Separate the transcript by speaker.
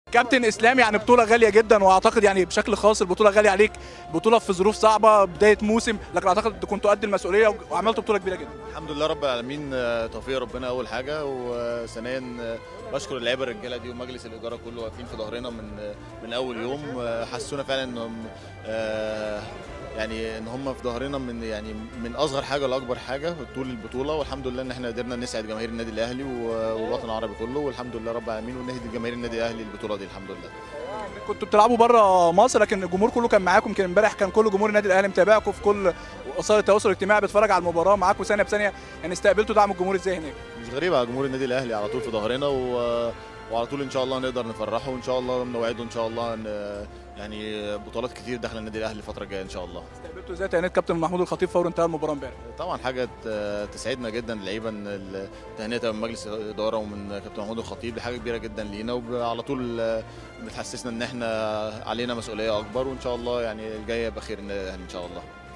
Speaker 1: كابتن اسلام يعني بطوله غاليه جدا واعتقد يعني بشكل خاص البطوله غاليه عليك بطوله في ظروف صعبه بدايه موسم لكن اعتقد كنت قد المسؤوليه وعملت بطوله كبيره جدا
Speaker 2: الحمد لله رب العالمين آه، توفيق ربنا اول حاجه وثانيا آه، بشكر اللعيبه الرجاله دي ومجلس الاداره كله واقفين في ظهرنا من آه، من اول يوم آه، حسونا فعلا انهم آه، يعني ان هم في ظهرنا من يعني من اصغر حاجه لاكبر حاجه طول البطوله والحمد لله ان احنا قدرنا نسعد جماهير النادي الاهلي و- والوطن العربي كله والحمد لله رب العالمين ونهدي جماهير النادي الاهلي البطوله دي الحمد لله
Speaker 1: كنتوا بتلعبوا بره مصر لكن الجمهور كله كان معاكم يمكن امبارح كان كل جمهور النادي الاهلي متابعكم في كل وسائل التواصل الاجتماعي بيتفرج على المباراه معاكم ثانيه بثانيه يعني استقبلتوا دعم الجمهور ازاي هناك
Speaker 2: مش غريب على جمهور النادي الاهلي على طول في ظهرنا و... وعلى طول ان شاء الله نقدر نفرحه وان شاء الله نوعده ان شاء الله ان يعني بطولات كتير داخل النادي الاهلي الفتره الجايه ان شاء الله
Speaker 1: استقبلتوا ازاي تهنئه كابتن محمود الخطيب فور انتهاء المباراه امبارح
Speaker 2: طبعا حاجه ت- تسعدنا جدا اللعيبه ان التهنئه من مجلس الاداره ومن كابتن محمود الخطيب دي حاجه كبيره جدا لينا وعلى طول بتحسسنا ان احنا علينا مسؤوليه اكبر وان شاء الله يعني الجايه يبقى خير النادي الاهلي ان شاء الله